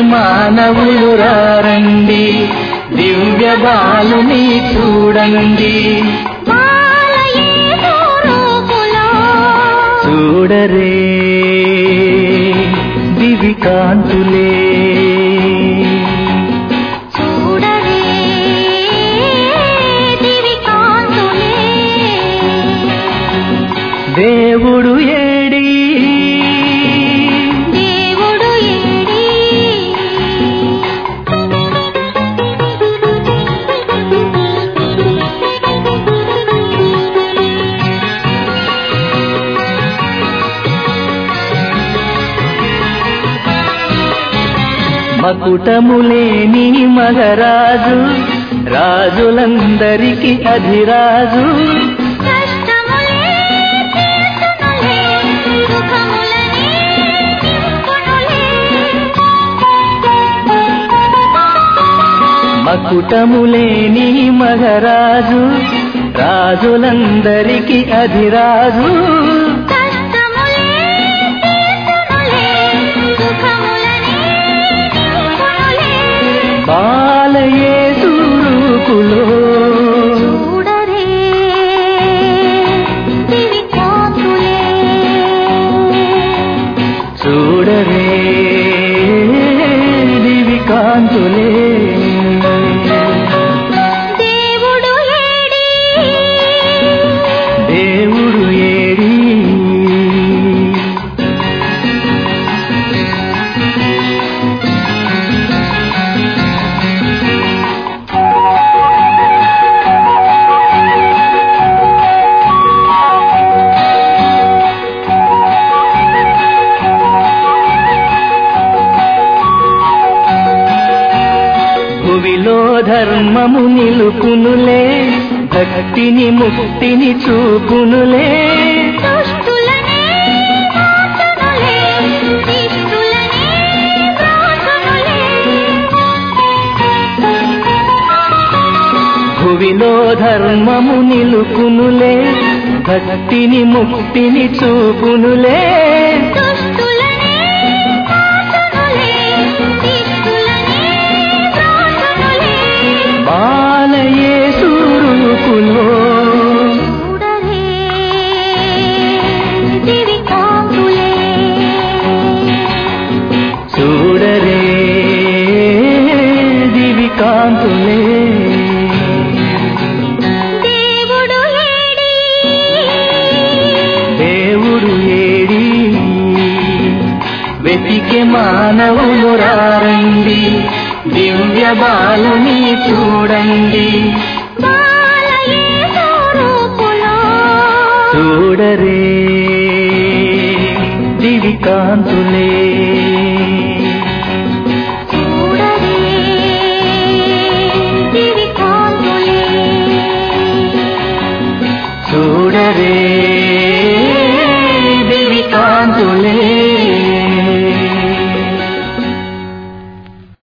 మానవులు రండి దివ్య బాలుని చూడండి బాలయేసు రూపులో చూడరే దివి కాంతులే చూడరే దివి కాంతులే దేవుడు ఏడి దేవుడు ఏడి మకుటములేని మగరాజు రాజులందరికి అధిరాజు కష్టములే తీర్చునులే సుఖములనే నింపునులే మకుటములేని మగరాజు రాజులందరికి అధిరాజు కష్టములే తీర్చునులే సుఖములనే నింపునులే బాలయే సూరుకులో చూడరే దివి కాంతులే చూడరే దివి కాంతులే దేవుడు ఏడి దేవుడు ఏడి భువిలో ధర్మము నిలుపునులే భక్తిని ముక్తిని చూపునులే దుష్టులనే నాశనులే శిష్టులనే వ్రాసునులే భువిలో ధర్మము నిలుపునులే భక్తిని ముక్తిని చూపునులే దుష్టులనే నాశనులే శిష్టులనే వ్రాసునులే బాలయే సూరుకులో చూడరే దివి కాంతులే చూడరే దివి కాంతులే దేవుడు ఏడి దేవుడు ఏడి వెతికే మానవులు రండి దివ్య బాలుని చూడండి బాలయేసు రూపులో చూడరే దివి కాంతులే చూడరే దివి కాంతులే చూడరే